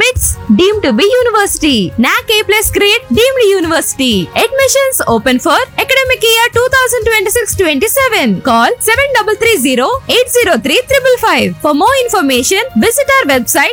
MITS deemed to be university. NAC A plus grade deemed university. Admissions open for academic year 2026-27. Call 7330-803-555. For more information, visit our website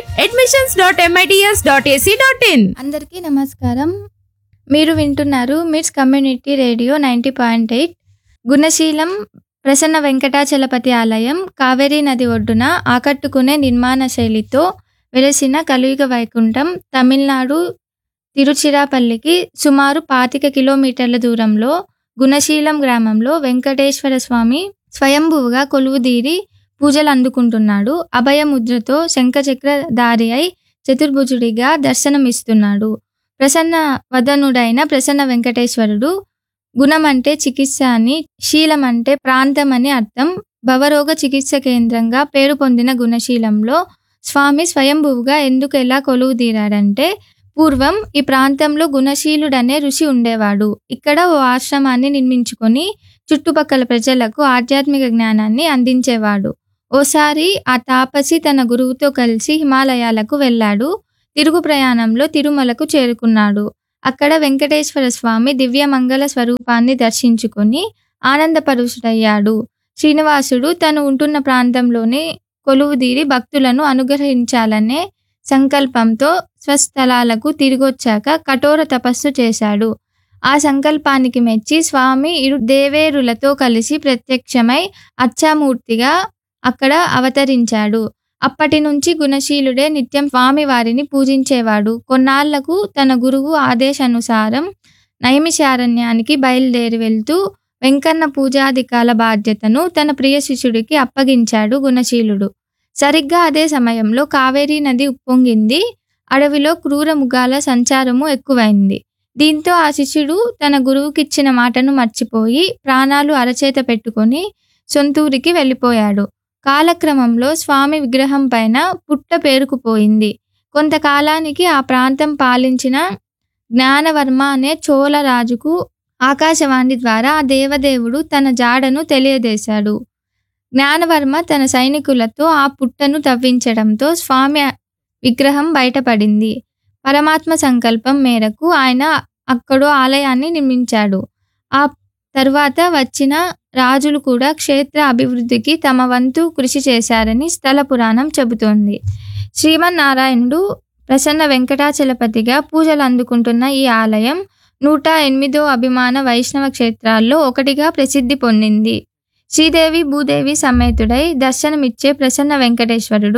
admissions.mits.ac.in. అందరికీ నమస్కారం మీరు వింటున్నారు MITS community radio ninety point eight Gunaseelam Prasanna Venkatachalapathi ఆలయం కావేరీ నది ఒడ్డున ఆకట్టుకునే నిర్మాణ శైలితో వెలసిన కలియుగ వైకుంఠం తమిళనాడు తిరుచిరాపల్లికి సుమారు పాతిక కిలోమీటర్ల దూరంలో గుణశీలం గ్రామంలో వెంకటేశ్వర స్వామి స్వయంభువుగా కొలువుదీరి పూజలు అందుకుంటున్నాడు అభయముద్రతో శంఖచక్రధారి అయి చతుర్భుజుడిగా దర్శనమిస్తున్నాడు ప్రసన్న వదనుడైన ప్రసన్న వెంకటేశ్వరుడు గుణం అంటే చికిత్స అని శీలం అంటే ప్రాంతం అని అర్థం భవరోగ చికిత్స కేంద్రంగా పేరు పొందిన గుణశీలంలో స్వామి స్వయంభువుగా ఎందుకు ఎలా కొలువు తీరాడంటే పూర్వం ఈ ప్రాంతంలో గుణశీలుడనే ఋషి ఉండేవాడు ఇక్కడ ఓ ఆశ్రమాన్ని నిర్మించుకొని చుట్టుపక్కల ప్రజలకు ఆధ్యాత్మిక జ్ఞానాన్ని అందించేవాడు ఓసారి ఆ తాపసి తన గురువుతో కలిసి హిమాలయాలకు వెళ్ళాడు తిరుగు ప్రయాణంలో తిరుమలకు చేరుకున్నాడు అక్కడ వెంకటేశ్వర స్వామి దివ్య మంగళ స్వరూపాన్ని దర్శించుకొని ఆనందపరుషుడయ్యాడు శ్రీనివాసుడు తను ఉంటున్న ప్రాంతంలోనే కొలువుదీరి భక్తులను అనుగ్రహించాలనే సంకల్పంతో స్వస్థలాలకు తిరిగొచ్చాక కఠోర తపస్సు చేశాడు ఆ సంకల్పానికి మెచ్చి స్వామి ఇరు దేవేరులతో కలిసి ప్రత్యక్షమై అచ్చామూర్తిగా అక్కడ అవతరించాడు అప్పటి నుంచి గుణశీలుడే నిత్యం స్వామివారిని పూజించేవాడు కొన్నాళ్లకు తన గురువు ఆదేశానుసారం నైమిషారణ్యానికి బయలుదేరి వెళ్తూ వెంకన్న పూజాధికాల బాధ్యతను తన ప్రియ శిష్యుడికి అప్పగించాడు గుణశీలుడు సరిగ్గా అదే సమయంలో కావేరీ నది ఉప్పొంగింది అడవిలో క్రూర మృగాల సంచారము ఎక్కువైంది దీంతో ఆ శిష్యుడు తన గురువుకిచ్చిన మాటను మర్చిపోయి ప్రాణాలు అరచేత పెట్టుకొని సొంతూరికి వెళ్ళిపోయాడు కాలక్రమంలో స్వామి విగ్రహం పైన పుట్ట పేరుకుపోయింది కొంతకాలానికి ఆ ప్రాంతం పాలించిన జ్ఞానవర్మ అనే చోళ రాజుకు ఆకాశవాణి ద్వారా ఆ దేవదేవుడు తన జాడను తెలియజేశాడు జ్ఞానవర్మ తన సైనికులతో ఆ పుట్టను తవ్వించడంతో స్వామి విగ్రహం బయటపడింది పరమాత్మ సంకల్పం మేరకు ఆయన అక్కడో ఆలయాన్ని నిర్మించాడు ఆ తర్వాత వచ్చిన రాజులు కూడా క్షేత్ర అభివృద్ధికి తమ వంతు కృషి చేశారని స్థల పురాణం చెబుతోంది శ్రీమన్నారాయణుడు ప్రసన్న వెంకటాచలపతిగా పూజలు అందుకుంటున్న ఈ ఆలయం నూట ఎనిమిదో అభిమాన వైష్ణవ క్షేత్రాల్లో ఒకటిగా ప్రసిద్ధి పొందింది శ్రీదేవి భూదేవి సమేతుడై దర్శనమిచ్చే ప్రసన్న వెంకటేశ్వరుడు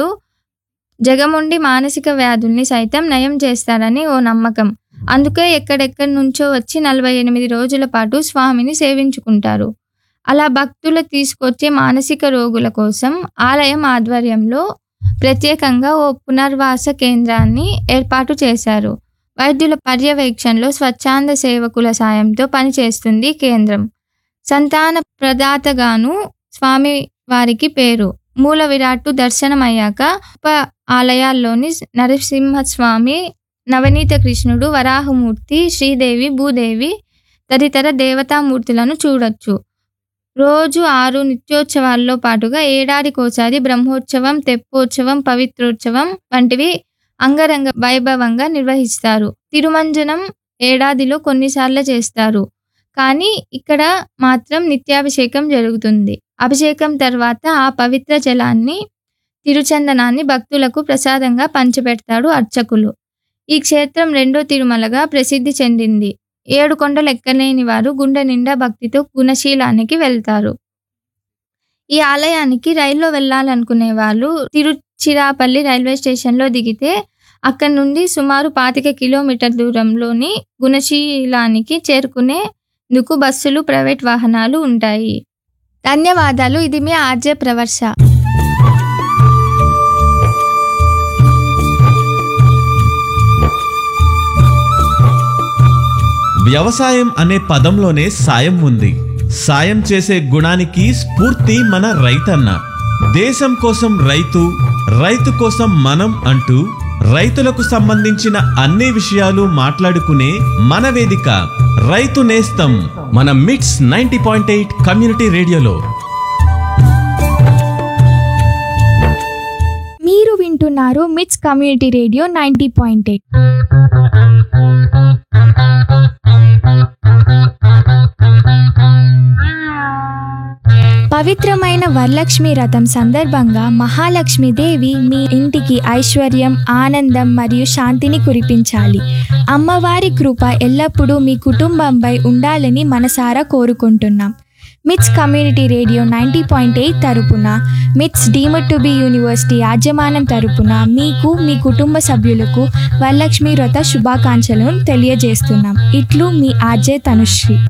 జగముండి మానసిక వ్యాధుల్ని సైతం నయం చేస్తారని ఓ నమ్మకం అందుకే ఎక్కడెక్కడి నుంచో వచ్చి నలభై ఎనిమిది రోజుల పాటు స్వామిని సేవించుకుంటారు అలా భక్తులు తీసుకొచ్చే మానసిక రోగుల కోసం ఆలయం ఆధ్వర్యంలో ప్రత్యేకంగా ఓ పునర్వాస కేంద్రాన్ని ఏర్పాటు చేశారు వైద్యుల పర్యవేక్షణలో స్వచ్ఛంద సేవకుల సాయంతో పనిచేస్తుంది కేంద్రం సంతాన ప్రదాతగాను స్వామి వారికి పేరు మూల విరాట్టు దర్శనమయ్యాక ఉప ఆలయాల్లోని నరసింహస్వామి నవనీత కృష్ణుడు వరాహమూర్తి శ్రీదేవి భూదేవి తదితర దేవతామూర్తులను చూడొచ్చు రోజు ఆరు నిత్యోత్సవాల్లో పాటుగా ఏడాదికోసారి బ్రహ్మోత్సవం తెప్పోత్సవం పవిత్రోత్సవం వంటివి అంగరంగ వైభవంగా నిర్వహిస్తారు తిరుమంజనం ఏడాదిలో కొన్నిసార్లు చేస్తారు కానీ ఇక్కడ మాత్రం నిత్యాభిషేకం జరుగుతుంది అభిషేకం తర్వాత ఆ పవిత్ర జలాన్ని తిరుచందనాన్ని భక్తులకు ప్రసాదంగా పంచిపెడతాడు అర్చకులు ఈ క్షేత్రం రెండో తిరుమలగా ప్రసిద్ధి చెందింది ఏడు కొండలు ఎక్కలేని వారు గుండె నిండా భక్తితో గుణశీలానికి వెళ్తారు ఈ ఆలయానికి రైల్లో వెళ్ళాలనుకునే వాళ్ళు తిరుచిరాపల్లి రైల్వే స్టేషన్లో దిగితే అక్కడి నుండి సుమారు పాతిక కిలోమీటర్ దూరంలోని గుణశీలానికి చేరుకునేందుకు బస్సులు ప్రైవేట్ వాహనాలు ఉంటాయి ధన్యవాదాలు ఇది మీ ఆర్జే ప్రవర్ష వ్యవసాయం అనే పదంలోనే సాయం ఉంది సాయం చేసే గుణానికి స్ఫూర్తి మన రైతన్న దేశం కోసం రైతు రైతు కోసం మనం అంటూ రైతులకు సంబంధించిన అన్ని విషయాలు మాట్లాడుకునే మన వేదిక రైతు నేస్తం మన మిట్స్ నైంటీ పాయింట్ ఎయిట్ కమ్యూనిటీ రేడియోలో మీరు వింటున్న వింటున్నారు MITS community radio ninety point eight పవిత్రమైన వరలక్ష్మి రథం సందర్భంగా మహాలక్ష్మీదేవి మీ ఇంటికి ఐశ్వర్యం ఆనందం మరియు శాంతిని కురిపించాలి అమ్మవారి కృప ఎల్లప్పుడూ మీ కుటుంబంపై ఉండాలని మనసారా కోరుకుంటున్నాం MITS community radio ninety point eight తరపున మిట్స్ డీమడ్ టు బి యూనివర్సిటీ యాజమాన్యం తరపున మీకు మీ కుటుంబ సభ్యులకు వరలక్ష్మి వ్రత శుభాకాంక్షలను తెలియజేస్తున్నాం ఇట్లు మీ ఆర్జే తనుశ్రీ